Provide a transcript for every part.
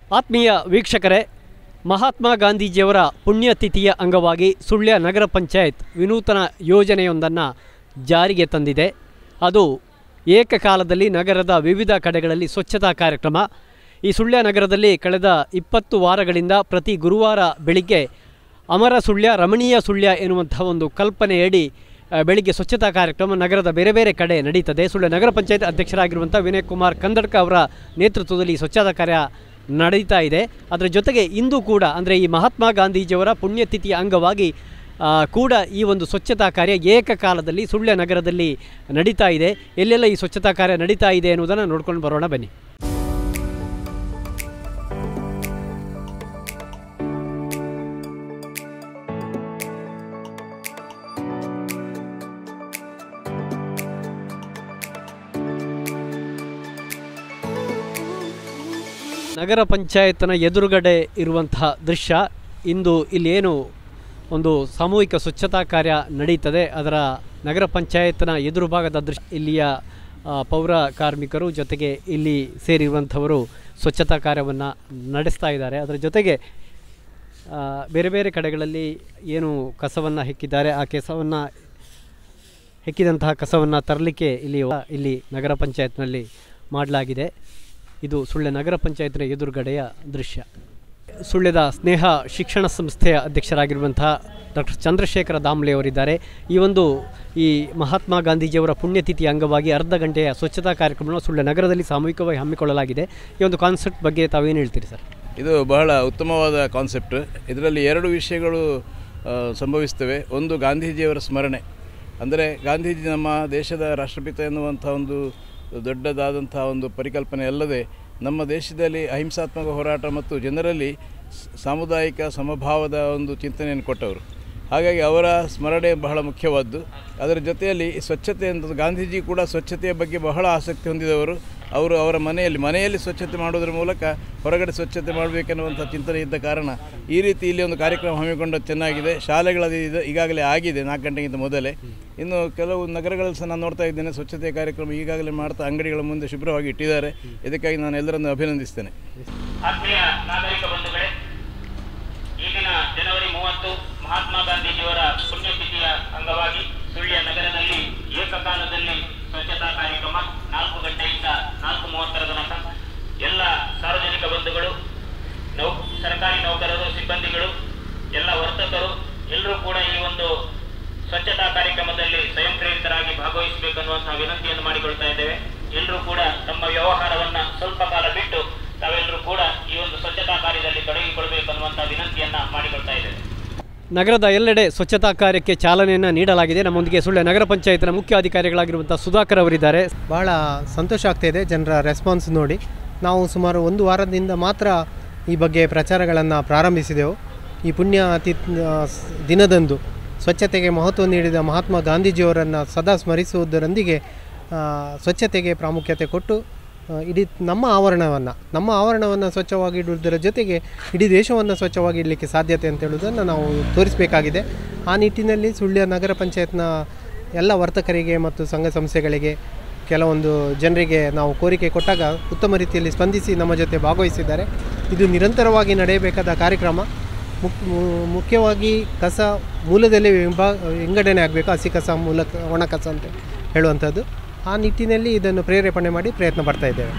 ಆತ್ಮೀಯ ವೀಕ್ಷಕರೇ ಮಹಾತ್ಮ ಗಾಂಧೀಜಿಯವರ ಪುಣ್ಯತಿಥಿಯ ಅಂಗವಾಗಿ ಸುಳ್ಯ ನಗರ ಪಂಚಾಯತ್ ವಿನೂತನ ಯೋಜನೆಯೊಂದನ್ನು ಜಾರಿಗೆ ತಂದಿದೆ ಅದು ಏಕಕಾಲದಲ್ಲಿ ನಗರದ ವಿವಿಧ ಕಡೆಗಳಲ್ಲಿ ಸ್ವಚ್ಛತಾ ಕಾರ್ಯಕ್ರಮ ಈ ಸುಳ್ಯ ನಗರದಲ್ಲಿ ಕಳೆದ ಇಪ್ಪತ್ತು ವಾರಗಳಿಂದ ಪ್ರತಿ ಗುರುವಾರ ಬೆಳಿಗ್ಗೆ ಅಮರ ಸುಳ್ಯ ರಮಣೀಯ ಸುಳ್ಯ ಎನ್ನುವಂಥ ಒಂದು ಕಲ್ಪನೆಯಡಿ ಆ, ಬೆಳಿಗ್ಗೆ ಸ್ವಚ್ಛತಾ ಕಾರ್ಯಕ್ರಮ ನಗರದ ಬೇರೆ ಬೇರೆ ಕಡೆ ನಡೀತದೆ ಸುಳ್ಯ ನಗರ ಪಂಚಾಯತ್ ಅಧ್ಯಕ್ಷರಾಗಿರುವಂಥ ವಿನಯ್ ಕುಮಾರ್ ಕಂದಡ್ಕ ಅವರ ನೇತೃತ್ವದಲ್ಲಿ ಈ ಸ್ವಚ್ಛತಾ ಕಾರ್ಯ ನಡೀತಾ ಇದೆ ಅದರ ಜೊತೆಗೆ ಇಂದು ಕೂಡ ಅಂದರೆ ಈ ಮಹಾತ್ಮ ಗಾಂಧೀಜಿಯವರ ಪುಣ್ಯತಿಥಿಯ ಅಂಗವಾಗಿ ಆ, ಕೂಡ ಈ ಒಂದು ಸ್ವಚ್ಛತಾ ಕಾರ್ಯ ಏಕಕಾಲದಲ್ಲಿ ಸುಳ್ಯ ನಗರದಲ್ಲಿ ನಡೀತಾ ಇದೆ ಎಲ್ಲೆಲ್ಲ ಈ ಸ್ವಚ್ಛತಾ ಕಾರ್ಯ ನಡೀತಾ ಇದೆ ಎನ್ನುವುದನ್ನು ನೋಡ್ಕೊಂಡು ಬರೋಣ ಬನ್ನಿ ನಗರ ಪಂಚಾಯತ್ನ ಎದುರುಗಡೆ ಇರುವಂತಹ ದೃಶ್ಯ ಇಂದು ಇಲ್ಲಿ ಏನು ಒಂದು ಸಾಮೂಹಿಕ ಸ್ವಚ್ಛತಾ ಕಾರ್ಯ ನಡೀತದೆ ಅದರ ನಗರ ಪಂಚಾಯತ್ನ ಎದುರು ಭಾಗದ ದೃಶ್ಯ ಇಲ್ಲಿಯ ಆ, ಪೌರ ಕಾರ್ಮಿಕರು ಜೊತೆಗೆ ಇಲ್ಲಿ ಸೇರಿರುವಂಥವರು ಸ್ವಚ್ಛತಾ ಕಾರ್ಯವನ್ನು ನಡೆಸ್ತಾ ಇದ್ದಾರೆ ಅದರ ಜೊತೆಗೆ ಆ, ಬೇರೆ ಬೇರೆ ಕಡೆಗಳಲ್ಲಿ ಏನು ಕಸವನ್ನು ಹೆಕ್ಕಿದ್ದಾರೆ ಆ ಕೆಸವನ್ನು ಹೆಕ್ಕಿದಂತಹ ಕಸವನ್ನು ತರಲಿಕ್ಕೆ ಇಲ್ಲಿ ಇಲ್ಲಿ ನಗರ ಪಂಚಾಯತ್ನಲ್ಲಿ ಮಾಡಲಾಗಿದೆ ಇದು ಸುಳ್ಯ ನಗರ ಪಂಚಾಯತ್ನ ಎದುರುಗಡೆಯ ದೃಶ್ಯ ಸುಳ್ಯದ ಸ್ನೇಹ ಶಿಕ್ಷಣ ಸಂಸ್ಥೆಯ ಅಧ್ಯಕ್ಷರಾಗಿರುವಂತಹ ಡಾಕ್ಟರ್ ಚಂದ್ರಶೇಖರ ದಾಮ್ಲೆ ಅವರಿದ್ದಾರೆ ಈ ಒಂದು ಈ ಮಹಾತ್ಮ ಗಾಂಧೀಜಿಯವರ ಪುಣ್ಯತಿಥಿ ಅಂಗವಾಗಿ ಅರ್ಧ ಗಂಟೆಯ ಸ್ವಚ್ಛತಾ ಕಾರ್ಯಕ್ರಮವನ್ನು ಸುಳ್ಯ ನಗರದಲ್ಲಿ ಸಾಮೂಹಿಕವಾಗಿ ಹಮ್ಮಿಕೊಳ್ಳಲಾಗಿದೆ ಈ ಒಂದು ಕಾನ್ಸೆಪ್ಟ್ ಬಗ್ಗೆ ತಾವೇನು ಹೇಳ್ತೀರಿ ಸರ್ ಇದು ಬಹಳ ಉತ್ತಮವಾದ ಕಾನ್ಸೆಪ್ಟ್ ಇದರಲ್ಲಿ ಎರಡು ವಿಷಯಗಳು ಆ, ಸಂಭವಿಸ್ತವೆ ಒಂದು ಗಾಂಧೀಜಿಯವರ ಸ್ಮರಣೆ ಅಂದರೆ ಗಾಂಧೀಜಿ ನಮ್ಮ ದೇಶದ ರಾಷ್ಟ್ರಪಿತ ಎನ್ನುವಂಥ ಒಂದು ದೊಡ್ಡದಾದಂಥ ಒಂದು ಪರಿಕಲ್ಪನೆ ಅಲ್ಲದೆ ನಮ್ಮ ದೇಶದಲ್ಲಿ ಅಹಿಂಸಾತ್ಮಕ ಹೋರಾಟ ಮತ್ತು ಜನರಲ್ಲಿ ಸ- ಸಾಮುದಾಯಿಕ ಸಮಭಾವದ ಒಂದು ಚಿಂತನೆಯನ್ನು ಕೊಟ್ಟವರು ಹಾಗಾಗಿ ಅವರ ಸ್ಮರಣೆ ಬಹಳ ಮುಖ್ಯವಾದ್ದು ಅದರ ಜೊತೆಯಲ್ಲಿ ಈ ಸ್ವಚ್ಛತೆ ಅಂತ ಗಾಂಧೀಜಿ ಕೂಡ ಸ್ವಚ್ಛತೆಯ ಬಗ್ಗೆ ಬಹಳ ಆಸಕ್ತಿ ಹೊಂದಿದವರು ಅವರು ಅವರ ಮನೆಯಲ್ಲಿ ಮನೆಯಲ್ಲಿ ಸ್ವಚ್ಛತೆ ಮಾಡೋದ್ರ ಮೂಲಕ ಹೊರಗಡೆ ಸ್ವಚ್ಛತೆ ಮಾಡಬೇಕೆನ್ನುವಂಥ ಚಿಂತನೆ ಇದ್ದ ಕಾರಣ ಈ ರೀತಿ ಇಲ್ಲಿ ಒಂದು ಕಾರ್ಯಕ್ರಮ ಹಮ್ಮಿಕೊಂಡದ್ದು ಚೆನ್ನಾಗಿದೆ ಶಾಲೆಗಳಲ್ಲಿ ಇದು ಈಗಾಗಲೇ ಆಗಿದೆ ನಾಲ್ಕು ಗಂಟೆಗಿಂತ ಮೊದಲೇ ಇನ್ನು ಕೆಲವು ನಗರಗಳಲ್ಲಿ ಸಹ ನಾನು ನೋಡ್ತಾ ಇದ್ದೇನೆ ಸ್ವಚ್ಛತೆ ಕಾರ್ಯಕ್ರಮ ಈಗಾಗಲೇ ಮಾಡ್ತಾ ಅಂಗಡಿಗಳ ಮುಂದೆ ಶುಭ್ರವಾಗಿ ಇಟ್ಟಿದ್ದಾರೆ ಇದಕ್ಕಾಗಿ ನಾನು ಎಲ್ಲರನ್ನು ಅಭಿನಂದಿಸ್ತೇನೆ ಆತ್ಮೀಯ ನಾಗರಿಕ ಬಂಧುಗಳೇ ಈ ದಿನ ಜನವರಿ ಮೂವತ್ತು ಮಹಾತ್ಮ ಗಾಂಧೀಜಿಯವರ ಪುಣ್ಯತಿಥಿಯ ಅಂಗವಾಗಿ ಸುಳ್ಯ ನಗರದಲ್ಲಿ ಏಕಕಾಲದಲ್ಲಿ ಸ್ವಚ್ಛತಾ ಕಾರ್ಯಕ್ರಮ ನಾಲ್ಕು ಗಂಟೆಯಿಂದ ನಾಲ್ಕು ಮೂವತ್ತರ ತನಕ ಎಲ್ಲ ಸಾರ್ವಜನಿಕ ಬಂಧುಗಳು ನೌ ಸರ್ಕಾರಿ ನೌಕರರು ಸಿಬ್ಬಂದಿಗಳು ಎಲ್ಲ ವರ್ತಕರು ಎಲ್ಲರೂ ಕೂಡ ಈ ಒಂದು ಸ್ವಚ್ಛತಾ ಕಾರ್ಯಕ್ರಮದಲ್ಲಿ ಸ್ವಯಂ ಪ್ರೇರಿತರಾಗಿ ಭಾಗವಹಿಸಬೇಕನ್ನುವಂತಹ ವಿನಂತಿಯನ್ನು ಮಾಡಿಕೊಳ್ತಾ ಇದ್ದೇವೆ ಎಲ್ಲರೂ ಕೂಡ ತಮ್ಮ ವ್ಯವಹಾರವನ್ನ ಸ್ವಲ್ಪ ಕಾಲ ಬಿಟ್ಟು ತಾವೆಲ್ಲರೂ ಕೂಡ ಈ ಒಂದು ಸ್ವಚ್ಛತಾ ಕಾರ್ಯದಲ್ಲಿ ತೊಡಗಿಕೊಳ್ಬೇಕನ್ನುವಂತಹ ವಿನಂತಿಯನ್ನ ಮಾಡಿಕೊಳ್ತಾ ಇದ್ದೇವೆ ನಗರದ ಎಲ್ಲೆಡೆ ಸ್ವಚ್ಛತಾ ಕಾರ್ಯಕ್ಕೆ ಚಾಲನೆಯನ್ನು ನೀಡಲಾಗಿದೆ ನಮ್ಮೊಂದಿಗೆ ಸುಳ್ಯ ನಗರ ಪಂಚಾಯತ್ನ ಮುಖ್ಯ ಅಧಿಕಾರಿಗಳಾಗಿರುವಂಥ ಸುಧಾಕರ್ ಅವರಿದ್ದಾರೆ ಭಾಳ ಸಂತೋಷ ಆಗ್ತಾಯಿದೆ ಜನರ ರೆಸ್ಪಾನ್ಸ್ ನೋಡಿ ನಾವು ಸುಮಾರು ಒಂದು ವಾರದಿಂದ ಮಾತ್ರ ಈ ಬಗ್ಗೆ ಪ್ರಚಾರಗಳನ್ನು ಪ್ರಾರಂಭಿಸಿದೆವು ಈ ಪುಣ್ಯ ತಿ ದಿನದಂದು ಸ್ವಚ್ಛತೆಗೆ ಮಹತ್ವ ನೀಡಿದ ಮಹಾತ್ಮ ಗಾಂಧೀಜಿಯವರನ್ನು ಸದಾ ಸ್ಮರಿಸುವುದರೊಂದಿಗೆ ಆ, ಸ್ವಚ್ಛತೆಗೆ ಪ್ರಾಮುಖ್ಯತೆ ಕೊಟ್ಟು ಆ, ಇಡೀ ನಮ್ಮ ಆವರಣವನ್ನು ನಮ್ಮ ಆವರಣವನ್ನು ಸ್ವಚ್ಛವಾಗಿ ಇಡುವುದರ ಜೊತೆಗೆ ಇಡೀ ದೇಶವನ್ನು ಸ್ವಚ್ಛವಾಗಿ ಇಡಲಿಕ್ಕೆ ಸಾಧ್ಯತೆ ಅಂತ ಹೇಳುವುದನ್ನು ನಾವು ತೋರಿಸಬೇಕಾಗಿದೆ ಆ ನಿಟ್ಟಿನಲ್ಲಿ ಸುಳ್ಯ ನಗರ ಪಂಚಾಯತ್ನ ಎಲ್ಲ ವರ್ತಕರಿಗೆ ಮತ್ತು ಸಂಘ ಸಂಸ್ಥೆಗಳಿಗೆ ಕೆಲವೊಂದು ಜನರಿಗೆ ನಾವು ಕೋರಿಕೆ ಕೊಟ್ಟಾಗ ಉತ್ತಮ ರೀತಿಯಲ್ಲಿ ಸ್ಪಂದಿಸಿ ನಮ್ಮ ಜೊತೆ ಭಾಗವಹಿಸಿದ್ದಾರೆ ಇದು ನಿರಂತರವಾಗಿ ನಡೆಯಬೇಕಾದ ಕಾರ್ಯಕ್ರಮ ಮುಕ್ ಮು- ಮುಖ್ಯವಾಗಿ ಕಸ ಮೂಲದಲ್ಲಿ ವಿಭಾ ವಿಂಗಡಣೆ ಆಗಬೇಕು ಹಸಿ ಕಸ ಮೂಲಕ ಒಣ ಕಸ ಅಂತ ಹೇಳುವಂಥದ್ದು ಆ ನಿಟ್ಟಿನಲ್ಲಿ ಇದನ್ನು ಪ್ರೇರೇಪಣೆ ಮಾಡಿ ಪ್ರಯತ್ನ ಪಡ್ತಾ ಇದ್ದೇವೆ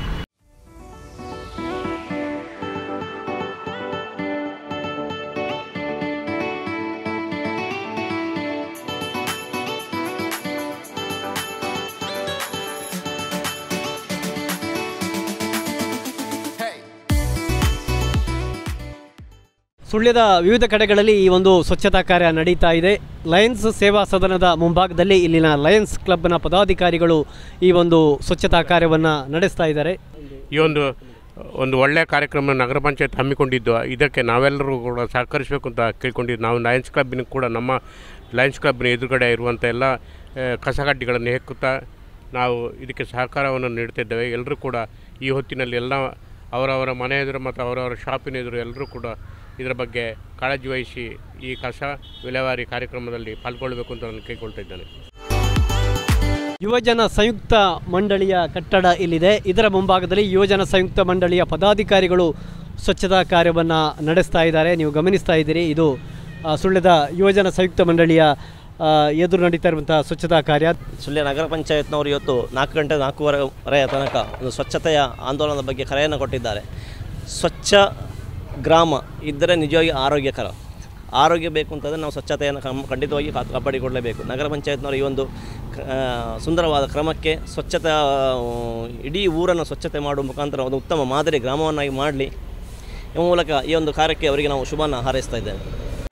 ಸುಳ್ಯದ ವಿವಿಧ ಕಡೆಗಳಲ್ಲಿ ಈ ಒಂದು ಸ್ವಚ್ಛತಾ ಕಾರ್ಯ ನಡೀತಾ ಇದೆ ಲಯನ್ಸ್ ಸೇವಾ ಸದನದ ಮುಂಭಾಗದಲ್ಲಿ ಇಲ್ಲಿನ ಲಯನ್ಸ್ ಕ್ಲಬ್ನ ಪದಾಧಿಕಾರಿಗಳು ಈ ಒಂದು ಸ್ವಚ್ಛತಾ ಕಾರ್ಯವನ್ನು ನಡೆಸ್ತಾ ಇದ್ದಾರೆ ಈ ಒಂದು ಒಂದು ಒಳ್ಳೆಯ ಕಾರ್ಯಕ್ರಮ ನಗರ ಪಂಚಾಯತ್ ಹಮ್ಮಿಕೊಂಡಿದ್ದು ಇದಕ್ಕೆ ನಾವೆಲ್ಲರೂ ಕೂಡ ಸಹಕರಿಸಬೇಕು ಅಂತ ಕೇಳ್ಕೊಂಡಿದ್ದು ನಾವು ಲಯನ್ಸ್ ಕ್ಲಬ್ಬಿನ ಕೂಡ ನಮ್ಮ ಲಯನ್ಸ್ ಕ್ಲಬ್ಬಿನ ಎದುರುಗಡೆ ಇರುವಂಥ ಎಲ್ಲ ಆ, ಕಸಗಡ್ಡಿಗಳನ್ನು ಹೆಕ್ಕುತ್ತಾ ನಾವು ಇದಕ್ಕೆ ಸಹಕಾರವನ್ನು ನೀಡ್ತಿದ್ದೇವೆ ಎಲ್ಲರೂ ಕೂಡ ಈ ಹೊತ್ತಿನಲ್ಲಿ ಎಲ್ಲ ಅವರವರ ಮನೆ ಎದುರು ಮತ್ತು ಅವರವರ ಶಾಪಿನ ಎದುರು ಎಲ್ಲರೂ ಕೂಡ ಇದರ ಬಗ್ಗೆ ಕಾಳಜಿ ವಹಿಸಿ ಈ ಕಸ ವಿಲೇವಾರಿ ಕಾರ್ಯಕ್ರಮದಲ್ಲಿ ಪಾಲ್ಗೊಳ್ಳಬೇಕು ಅಂತ ನಾನು ಕೇಳ್ಕೊಳ್ತಾ ಇದ್ದೇನೆ ಯುವಜನ ಸಂಯುಕ್ತ ಮಂಡಳಿಯ ಕಟ್ಟಡ ಇಲ್ಲಿದೆ ಇದರ ಮುಂಭಾಗದಲ್ಲಿ ಯುವಜನ ಸಂಯುಕ್ತ ಮಂಡಳಿಯ ಪದಾಧಿಕಾರಿಗಳು ಸ್ವಚ್ಛತಾ ಕಾರ್ಯವನ್ನು ನಡೆಸ್ತಾ ಇದ್ದಾರೆ ನೀವು ಗಮನಿಸ್ತಾ ಇದ್ದೀರಿ ಇದು ಆ, ಸುಳ್ಯದ ಯುವಜನ ಸಂಯುಕ್ತ ಮಂಡಳಿಯ ಆ, ಎದುರು ನಡೀತಾ ಇರುವಂತಹ ಸ್ವಚ್ಛತಾ ಕಾರ್ಯ ಸುಳ್ಯ ನಗರ ಪಂಚಾಯತ್ನವರು ಇವತ್ತು ನಾಲ್ಕು ಗಂಟೆ ನಾಲ್ಕೂವರೆಯ ತನಕ ಒಂದು ಸ್ವಚ್ಛತೆಯ ಆಂದೋಲನದ ಬಗ್ಗೆ ಕರೆಯನ್ನು ಕೊಟ್ಟಿದ್ದಾರೆ ಸ್ವಚ್ಛ ಗ್ರಾಮ ಇದ್ದರೆ ನಿಜವಾಗಿ ಆರೋಗ್ಯಕರ ಆರೋಗ್ಯ ಬೇಕು ಅಂತಂದರೆ ನಾವು ಸ್ವಚ್ಛತೆಯನ್ನು ಕಮ್ ಖಂಡಿತವಾಗಿ ಕಾ- ಕಾಪಾಡಿಕೊಳ್ಳಲೇಬೇಕು ನಗರ ಪಂಚಾಯತ್ನವರ ಈ ಒಂದು ಕ- ಆ, ಸುಂದರವಾದ ಕ್ರಮಕ್ಕೆ ಸ್ವಚ್ಛತಾ ಆ, ಇಡೀ ಊರನ್ನು ಸ್ವಚ್ಛತೆ ಮಾಡುವ ಮುಖಾಂತರ ಒಂದು ಉತ್ತಮ ಮಾದರಿ ಗ್ರಾಮವನ್ನಾಗಿ ಮಾಡಲಿ ಈ ಮೂಲಕ ಈ ಒಂದು ಕಾರ್ಯಕ್ಕೆ ಅವರಿಗೆ ನಾವು ಶುಭನ ಹಾರೈಸ್ತಾ ಇದ್ದೇವೆ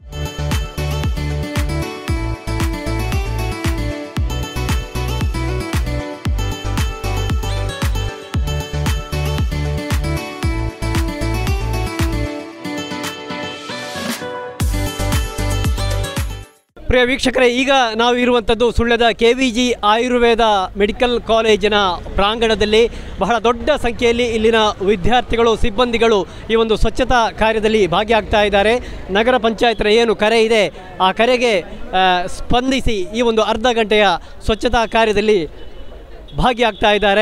ಪ್ರಿಯ ವೀಕ್ಷಕರೇ ಈಗ ನಾವು ಇರುವಂಥದ್ದು ಸುಳ್ಯದ K V G Ayurveda medical ಕಾಲೇಜಿನ ಪ್ರಾಂಗಣದಲ್ಲಿ ಬಹಳ ದೊಡ್ಡ ಸಂಖ್ಯೆಯಲ್ಲಿ ಇಲ್ಲಿನ ವಿದ್ಯಾರ್ಥಿಗಳು ಸಿಬ್ಬಂದಿಗಳು ಈ ಒಂದು ಸ್ವಚ್ಛತಾ ಕಾರ್ಯದಲ್ಲಿ ಭಾಗಿಯಾಗ್ತಾ ಇದ್ದಾರೆ ನಗರ ಪಂಚಾಯತ್ನ ಏನು ಕರೆ ಇದೆ ಆ ಕರೆಗೆ ಆ, ಸ್ಪಂದಿಸಿ ಈ ಒಂದು ಅರ್ಧ ಗಂಟೆಯ ಸ್ವಚ್ಛತಾ ಕಾರ್ಯದಲ್ಲಿ ಭಾಗಿಯಾಗ್ತಾ ಇದ್ದಾರೆ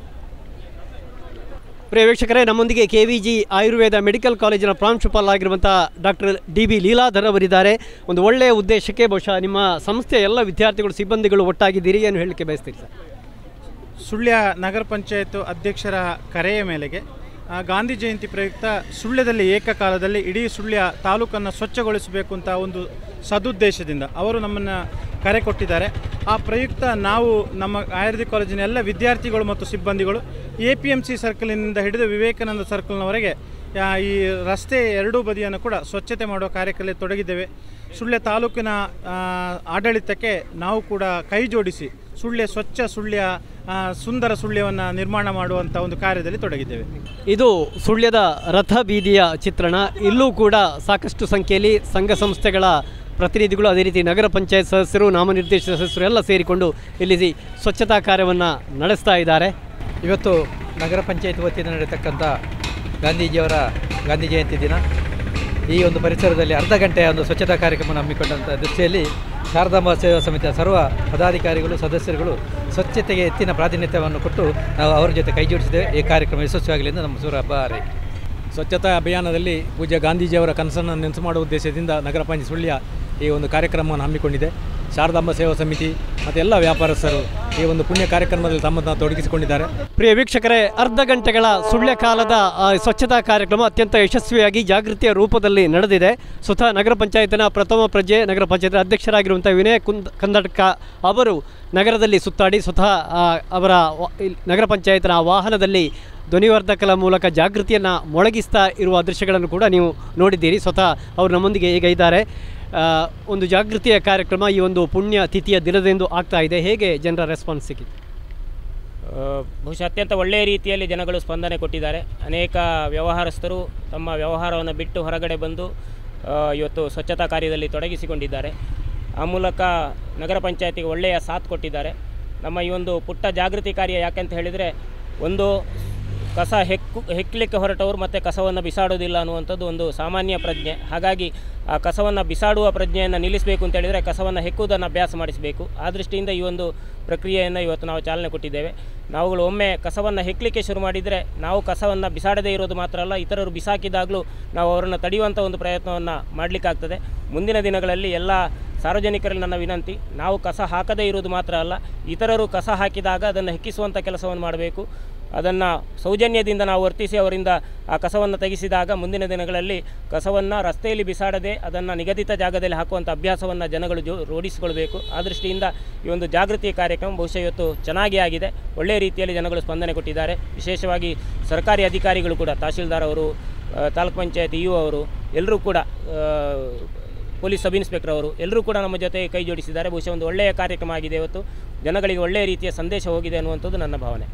ಪ್ರಿಯ ವೀಕ್ಷಕರೇ ನಮ್ಮೊಂದಿಗೆ K V G Ayurveda medical ಕಾಲೇಜಿನ ಪ್ರಾಂಶುಪಾಲರಾಗಿರುವಂಥ ಡಾಕ್ಟರ್ ಡಿ ಬಿ ಲೀಲಾಧರ್ ಅವರಿದ್ದಾರೆ ಒಂದು ಒಳ್ಳೆಯ ಉದ್ದೇಶಕ್ಕೆ ಬಹುಶಃ ನಿಮ್ಮ ಸಂಸ್ಥೆಯ ಎಲ್ಲ ವಿದ್ಯಾರ್ಥಿಗಳು ಸಿಬ್ಬಂದಿಗಳು ಒಟ್ಟಾಗಿದ್ದೀರಿ ಏನು ಹೇಳಲಿಕ್ಕೆ ಬಯಸ್ತೀರಿ ಸರ್ ಸುಳ್ಯ ನಗರ ಪಂಚಾಯತ್ ಅಧ್ಯಕ್ಷರ ಕರೆಯ ಮೇಲೆಗೆ ಆ, ಗಾಂಧಿ ಜಯಂತಿ ಪ್ರಯುಕ್ತ ಸುಳ್ಯದಲ್ಲಿ ಏಕಕಾಲದಲ್ಲಿ ಇಡೀ ಸುಳ್ಯ ತಾಲೂಕನ್ನು ಸ್ವಚ್ಛಗೊಳಿಸಬೇಕು ಅಂತ ಒಂದು ಸದುದ್ದೇಶದಿಂದ ಅವರು ನಮ್ಮನ್ನು ಕರೆ ಕೊಟ್ಟಿದ್ದಾರೆ ಆ ಪ್ರಯುಕ್ತ ನಾವು ನಮ್ಮ ಆಯುರ್ವೇದಿಕ್ ಕಾಲೇಜಿನ ಎಲ್ಲ ವಿದ್ಯಾರ್ಥಿಗಳು ಮತ್ತು ಸಿಬ್ಬಂದಿಗಳು ಎ ಪಿ ಎಮ್ ಸಿ ಸರ್ಕಲಿನಿಂದ ಹಿಡಿದು ವಿವೇಕಾನಂದ ಸರ್ಕಲ್ನವರೆಗೆ ಆ, ಈ ರಸ್ತೆ ಎರಡೂ ಬದಿಯನ್ನು ಕೂಡ ಸ್ವಚ್ಛತೆ ಮಾಡುವ ಕಾರ್ಯಕ್ರಮದಲ್ಲಿ ತೊಡಗಿದ್ದೇವೆ ಸುಳ್ಯ ತಾಲೂಕಿನ ಆ, ಆಡಳಿತಕ್ಕೆ ನಾವು ಕೂಡ ಕೈ ಜೋಡಿಸಿ ಸುಳ್ಯ ಸ್ವಚ್ಛ ಸುಳ್ಯ ಆ, ಸುಂದರ ಸುಳ್ಯವನ್ನು ನಿರ್ಮಾಣ ಮಾಡುವಂಥ ಒಂದು ಕಾರ್ಯದಲ್ಲಿ ತೊಡಗಿದ್ದೇವೆ ಇದು ಸುಳ್ಯದ ರಥ ಬೀದಿಯ ಚಿತ್ರಣ ಇಲ್ಲೂ ಕೂಡ ಸಾಕಷ್ಟು ಸಂಖ್ಯೆಯಲ್ಲಿ ಸಂಘ ಸಂಸ್ಥೆಗಳ ಪ್ರತಿನಿಧಿಗಳು ಅದೇ ರೀತಿ ನಗರ ಪಂಚಾಯತ್ ಸದಸ್ಯರು ನಾಮನಿರ್ದೇಶಿತ ಸದಸ್ಯರು ಎಲ್ಲ ಸೇರಿಕೊಂಡು ಇಲ್ಲಿ ಸ್ವಚ್ಛತಾ ಕಾರ್ಯವನ್ನು ನಡೆಸ್ತಾ ಇದ್ದಾರೆ ಇವತ್ತು ನಗರ ಪಂಚಾಯತ್ ವತಿಯಿಂದ ನಡೆಯತಕ್ಕಂಥ ಗಾಂಧೀಜಿಯವರ ಗಾಂಧಿ ಜಯಂತಿ ದಿನ ಈ ಒಂದು ಪರಿಸರದಲ್ಲಿ ಅರ್ಧ ಗಂಟೆಯ ಒಂದು ಸ್ವಚ್ಛತಾ ಕಾರ್ಯಕ್ರಮವನ್ನು ಹಮ್ಮಿಕೊಂಡಂಥ ದೃಷ್ಟಿಯಲ್ಲಿ ಶಾರದಾಂಬ ಸೇವಾ ಸಮಿತಿಯ ಸರ್ವ ಪದಾಧಿಕಾರಿಗಳು ಸದಸ್ಯರುಗಳು ಸ್ವಚ್ಛತೆಗೆ ಹೆಚ್ಚಿನ ಪ್ರಾಧಾನ್ಯತೆಯನ್ನು ಕೊಟ್ಟು ನಾವು ಅವರ ಜೊತೆ ಕೈ ಜೋಡಿಸಿದ್ದೇವೆ ಈ ಕಾರ್ಯಕ್ರಮ ಯಶಸ್ವಿಯಾಗಲಿ ಎಂದು ನಮ್ಮ ಸೂರ ಹಬ್ಬ ಹಾರೈಕೆ ಸ್ವಚ್ಛತಾ ಅಭಿಯಾನದಲ್ಲಿ ಪೂಜ್ಯ ಗಾಂಧೀಜಿಯವರ ಕನಸನ್ನು ನೆನಸು ಮಾಡುವ ಉದ್ದೇಶದಿಂದ ನಗರ ಪಂಚಾಯತ್ ಸುಳ್ಯ ಈ ಒಂದು ಕಾರ್ಯಕ್ರಮವನ್ನು ಹಮ್ಮಿಕೊಂಡಿದೆ ಶಾರದಾಂಬ ಸೇವಾ ಸಮಿತಿ ಮತ್ತು ಎಲ್ಲ ವ್ಯಾಪಾರಸ್ಥರು ಈ ಒಂದು ಪುಣ್ಯ ಕಾರ್ಯಕ್ರಮದಲ್ಲಿ ತಮ್ಮನ್ನು ತೊಡಗಿಸಿಕೊಂಡಿದ್ದಾರೆ ಪ್ರಿಯ ವೀಕ್ಷಕರೇ ಅರ್ಧ ಗಂಟೆಗಳ ಸುಳ್ಯ ಕಾಲದ ಆ, ಸ್ವಚ್ಛತಾ ಕಾರ್ಯಕ್ರಮ ಅತ್ಯಂತ ಯಶಸ್ವಿಯಾಗಿ ಜಾಗೃತಿಯ ರೂಪದಲ್ಲಿ ನಡೆದಿದೆ ಸ್ವತಃ ನಗರ ಪಂಚಾಯತಿನ ಪ್ರಥಮ ಪ್ರಜೆ ನಗರ ಪಂಚಾಯತ್ ಅಧ್ಯಕ್ಷರಾಗಿರುವಂಥ ವಿನಯ ಕುಂದ್ ಕಂದಡ್ಕ ಅವರು ನಗರದಲ್ಲಿ ಸುತ್ತಾಡಿ ಸ್ವತಃ ಆ, ಅವರ ವ- ಇಲ್- ನಗರ ಪಂಚಾಯತ್ನ ವಾಹನದಲ್ಲಿ ಧ್ವನಿವರ್ಧಕಗಳ ಮೂಲಕ ಜಾಗೃತಿಯನ್ನು ಮೊಳಗಿಸ್ತಾ ಇರುವ ದೃಶ್ಯಗಳನ್ನು ಕೂಡ ನೀವು ನೋಡಿದ್ದೀರಿ ಸ್ವತಃ ಅವರು ನಮ್ಮೊಂದಿಗೆ ಈಗ ಇದ್ದಾರೆ ಆ, ಒಂದು ಜಾಗೃತಿಯ ಕಾರ್ಯಕ್ರಮ ಈ ಒಂದು ಪುಣ್ಯ ತಿಥಿಯ ದಿನದಂದು ಆಗ್ತಾ ಇದೆ ಹೇಗೆ ಜನರ ರೆಸ್ಪಾನ್ಸ್ ಸಿಕ್ಕಿದೆ ಆ, ಬಹುಶಃ ಅತ್ಯಂತ ಒಳ್ಳೆಯ ರೀತಿಯಲ್ಲಿ ಜನಗಳು ಸ್ಪಂದನೆ ಕೊಟ್ಟಿದ್ದಾರೆ ಅನೇಕ ವ್ಯವಹಾರಸ್ಥರು ತಮ್ಮ ವ್ಯವಹಾರವನ್ನು ಬಿಟ್ಟು ಹೊರಗಡೆ ಬಂದು ಆ, ಇವತ್ತು ಸ್ವಚ್ಛತಾ ಕಾರ್ಯದಲ್ಲಿ ತೊಡಗಿಸಿಕೊಂಡಿದ್ದಾರೆ ಆ ಮೂಲಕ ನಗರ ಪಂಚಾಯತಿಗೆ ಒಳ್ಳೆಯ ಸಾಥ್ ಕೊಟ್ಟಿದ್ದಾರೆ ನಮ್ಮ ಈ ಒಂದು ಪುಟ್ಟ ಜಾಗೃತಿ ಕಾರ್ಯ ಯಾಕೆಂತ ಹೇಳಿದರೆ ಒಂದು ಕಸ ಹೆಕ್ಕು ಹೆಕ್ಕಲಿಕ್ಕೆ ಹೊರಟವರು ಮತ್ತು ಕಸವನ್ನು ಬಿಸಾಡೋದಿಲ್ಲ ಅನ್ನುವಂಥದ್ದು ಒಂದು ಸಾಮಾನ್ಯ ಪ್ರಜ್ಞೆ ಹಾಗಾಗಿ ಆ ಕಸವನ್ನು ಬಿಸಾಡುವ ಪ್ರಜ್ಞೆಯನ್ನು ನಿಲ್ಲಿಸಬೇಕು ಅಂತ ಹೇಳಿದರೆ ಕಸವನ್ನು ಹೆಕ್ಕುವುದನ್ನು ಅಭ್ಯಾಸ ಮಾಡಿಸಬೇಕು ಆ ದೃಷ್ಟಿಯಿಂದ ಈ ಒಂದು ಪ್ರಕ್ರಿಯೆಯನ್ನು ಇವತ್ತು ನಾವು ಚಾಲನೆ ಕೊಟ್ಟಿದ್ದೇವೆ ನಾವುಗಳು ಒಮ್ಮೆ ಕಸವನ್ನು ಹೆಕ್ಕಲಿಕ್ಕೆ ಶುರು ಮಾಡಿದರೆ ನಾವು ಕಸವನ್ನು ಬಿಸಾಡದೇ ಇರೋದು ಮಾತ್ರ ಅಲ್ಲ ಇತರರು ಬಿಸಾಕಿದಾಗಲೂ ನಾವು ಅವರನ್ನು ತಡೆಯುವಂಥ ಒಂದು ಪ್ರಯತ್ನವನ್ನು ಮಾಡಲಿಕ್ಕಾಗ್ತದೆ ಮುಂದಿನ ದಿನಗಳಲ್ಲಿ ಎಲ್ಲ ಸಾರ್ವಜನಿಕರಲ್ಲಿ ನನ್ನ ವಿನಂತಿ ನಾವು ಕಸ ಹಾಕದೇ ಇರುವುದು ಮಾತ್ರ ಅಲ್ಲ ಇತರರು ಕಸ ಹಾಕಿದಾಗ ಅದನ್ನು ಹೆಕ್ಕಿಸುವಂಥ ಕೆಲಸವನ್ನು ಮಾಡಬೇಕು ಅದನ್ನು ಸೌಜನ್ಯದಿಂದ ನಾವು ವರ್ತಿಸಿ ಅವರಿಂದ ಆ ಕಸವನ್ನು ತೆಗೆಸಿದಾಗ ಮುಂದಿನ ದಿನಗಳಲ್ಲಿ ಕಸವನ್ನು ರಸ್ತೆಯಲ್ಲಿ ಬಿಸಾಡದೆ ಅದನ್ನು ನಿಗದಿತ ಜಾಗದಲ್ಲಿ ಹಾಕುವಂಥ ಅಭ್ಯಾಸವನ್ನು ಜನಗಳು ಜೋ ರೂಢಿಸಿಕೊಳ್ಬೇಕು ಆ ದೃಷ್ಟಿಯಿಂದ ಈ ಒಂದು ಜಾಗೃತಿ ಕಾರ್ಯಕ್ರಮ ಬಹುಶಃ ಇವತ್ತು ಚೆನ್ನಾಗಿ ಆಗಿದೆ ಒಳ್ಳೆಯ ರೀತಿಯಲ್ಲಿ ಜನಗಳು ಸ್ಪಂದನೆ ಕೊಟ್ಟಿದ್ದಾರೆ ವಿಶೇಷವಾಗಿ ಸರ್ಕಾರಿ ಅಧಿಕಾರಿಗಳು ಕೂಡ ತಹಶೀಲ್ದಾರ್ ಅವರು ಆ, ತಾಲೂಕ್ ಪಂಚಾಯತ್ ಇ ಅವರು ಎಲ್ಲರೂ ಕೂಡ ಆ, ಪೊಲೀಸ್ ಸಬ್ ಇನ್ಸ್ಪೆಕ್ಟರ್ ಅವರು ಎಲ್ಲರೂ ಕೂಡ ನಮ್ಮ ಜೊತೆ ಕೈ ಜೋಡಿಸಿದ್ದಾರೆ ಬಹುಶಃ ಒಂದು ಒಳ್ಳೆಯ ಕಾರ್ಯಕ್ರಮ ಆಗಿದೆ ಇವತ್ತು ಜನಗಳಿಗೆ ಒಳ್ಳೆಯ ರೀತಿಯ ಸಂದೇಶ ಹೋಗಿದೆ ಅನ್ನುವಂಥದ್ದು ನನ್ನ ಭಾವನೆ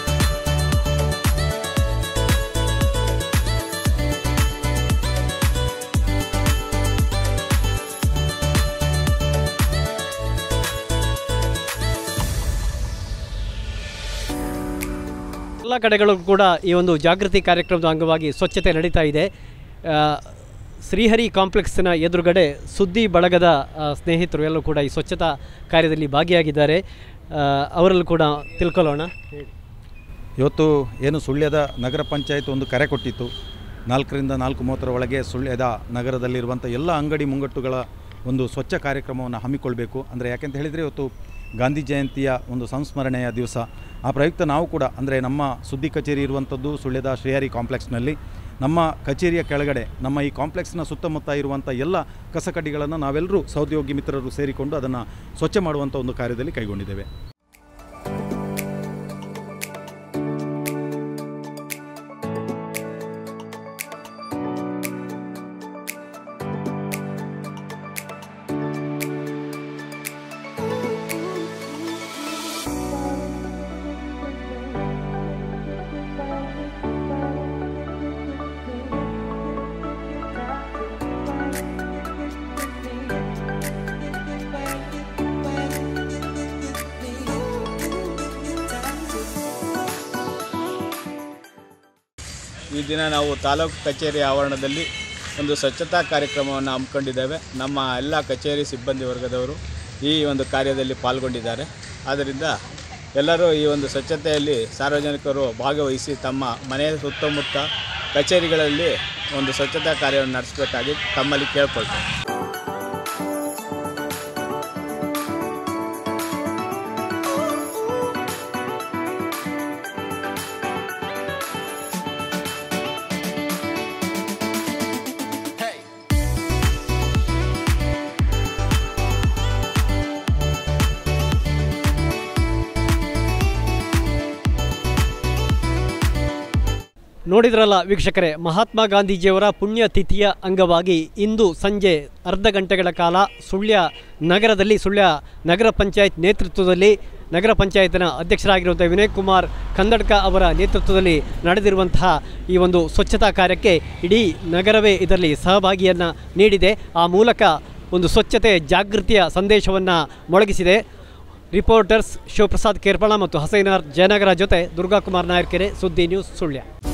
ಎಲ್ಲ ಕಡೆಗಳು ಕೂಡ ಈ ಒಂದು ಜಾಗೃತಿ ಕಾರ್ಯಕ್ರಮದ ಅಂಗವಾಗಿ ಸ್ವಚ್ಛತೆ ನಡೀತಾ ಇದೆ ಆ, ಶ್ರೀಹರಿ ಕಾಂಪ್ಲೆಕ್ಸ್ನ ಎದುರುಗಡೆ ಸುದ್ದಿ ಬಳಗದ ಆ, ಸ್ನೇಹಿತರು ಎಲ್ಲರೂ ಕೂಡ ಈ ಸ್ವಚ್ಛತಾ ಕಾರ್ಯದಲ್ಲಿ ಭಾಗಿಯಾಗಿದ್ದಾರೆ ಆ, ಅವರಲ್ಲಿ ಕೂಡ ತಿಳ್ಕೊಳ್ಳೋಣ ಇವತ್ತು ಏನು ಸುಳ್ಯದ ನಗರ ಪಂಚಾಯತ್ ಒಂದು ಕರೆ ಕೊಟ್ಟಿತ್ತು ನಾಲ್ಕರಿಂದ ನಾಲ್ಕು ಮೂವತ್ತರ ಒಳಗೆ ಸುಳ್ಯದ ನಗರದಲ್ಲಿರುವಂಥ ಎಲ್ಲ ಅಂಗಡಿ ಮುಂಗಟ್ಟುಗಳ ಒಂದು ಸ್ವಚ್ಛ ಕಾರ್ಯಕ್ರಮವನ್ನು ಹಮ್ಮಿಕೊಳ್ಬೇಕು ಅಂದರೆ ಯಾಕೆಂತ ಹೇಳಿದರೆ ಇವತ್ತು ಗಾಂಧಿ ಜಯಂತಿಯ ಒಂದು ಸಂಸ್ಮರಣೆಯ ದಿವಸ ಆ ಪ್ರಯುಕ್ತ ನಾವು ಕೂಡ ಅಂದರೆ ನಮ್ಮ ಸುದ್ದಿ ಕಚೇರಿ ಇರುವಂಥದ್ದು ಸುಳ್ಯದ ಶ್ರೀಹರಿ ಕಾಂಪ್ಲೆಕ್ಸ್ನಲ್ಲಿ ನಮ್ಮ ಕಚೇರಿಯ ಕೆಳಗಡೆ ನಮ್ಮ ಈ ಕಾಂಪ್ಲೆಕ್ಸ್ನ ಸುತ್ತಮುತ್ತ ಇರುವಂಥ ಎಲ್ಲ ಕಸಕಡ್ಡಿಗಳನ್ನು ನಾವೆಲ್ಲರೂ ಸಹೋದ್ಯೋಗಿ ಮಿತ್ರರು ಸೇರಿಕೊಂಡು ಅದನ್ನು ಸ್ವಚ್ಛ ಮಾಡುವಂಥ ಒಂದು ಕಾರ್ಯದಲ್ಲಿ ಕೈಗೊಂಡಿದ್ದೇವೆ ಈ ದಿನ ನಾವು ತಾಲೂಕು ಕಚೇರಿ ಆವರಣದಲ್ಲಿ ಒಂದು ಸ್ವಚ್ಛತಾ ಕಾರ್ಯಕ್ರಮವನ್ನು ಹಮ್ಮಿಕೊಂಡಿದ್ದೇವೆ ನಮ್ಮ ಎಲ್ಲ ಕಚೇರಿ ಸಿಬ್ಬಂದಿ ವರ್ಗದವರು ಈ ಒಂದು ಕಾರ್ಯದಲ್ಲಿ ಪಾಲ್ಗೊಂಡಿದ್ದಾರೆ ಆದ್ದರಿಂದ ಎಲ್ಲರೂ ಈ ಒಂದು ಸ್ವಚ್ಛತೆಯಲ್ಲಿ ಸಾರ್ವಜನಿಕರು ಭಾಗವಹಿಸಿ ತಮ್ಮ ಮನೆಯ ಸುತ್ತಮುತ್ತ ಕಚೇರಿಗಳಲ್ಲಿ ಒಂದು ಸ್ವಚ್ಛತಾ ಕಾರ್ಯವನ್ನು ನಡೆಸಬೇಕಾಗಿ ತಮ್ಮಲ್ಲಿ ಕೇಳ್ಕೊಳ್ತೇವೆ ನೋಡಿದ್ರಲ್ಲ ವೀಕ್ಷಕರೇ ಮಹಾತ್ಮ ಗಾಂಧೀಜಿಯವರ ಪುಣ್ಯತಿಥಿಯ ಅಂಗವಾಗಿ ಇಂದು ಸಂಜೆ ಅರ್ಧ ಗಂಟೆಗಳ ಕಾಲ ಸುಳ್ಯ ನಗರದಲ್ಲಿ ಸುಳ್ಯ ನಗರ ಪಂಚಾಯತ್ ನೇತೃತ್ವದಲ್ಲಿ ನಗರ ಪಂಚಾಯತ್ನ ಅಧ್ಯಕ್ಷರಾಗಿರುವಂಥ ವಿನಯ್ ಕುಮಾರ್ ಕಂದಡ್ಕ ಅವರ ನೇತೃತ್ವದಲ್ಲಿ ನಡೆದಿರುವಂತಹ ಈ ಒಂದು ಸ್ವಚ್ಛತಾ ಕಾರ್ಯಕ್ಕೆ ಇಡೀ ನಗರವೇ ಇದರಲ್ಲಿ ಸಹಭಾಗಿಯನ್ನು ನೀಡಿದೆ ಆ ಮೂಲಕ ಒಂದು ಸ್ವಚ್ಛತೆ ಜಾಗೃತಿಯ ಸಂದೇಶವನ್ನು ಮೊಳಗಿಸಿದೆ ರಿಪೋರ್ಟರ್ಸ್ ಶಿವಪ್ರಸಾದ್ ಕೇರ್ಪಳ ಮತ್ತು ಹಸೈನಾರ್ ಜಯನಗರ ಜೊತೆ ದುರ್ಗಾಕುಮಾರ್ ನಾಯರ್ಕೆರೆ ಸುದ್ದಿ ನ್ಯೂಸ್ ಸುಳ್ಯ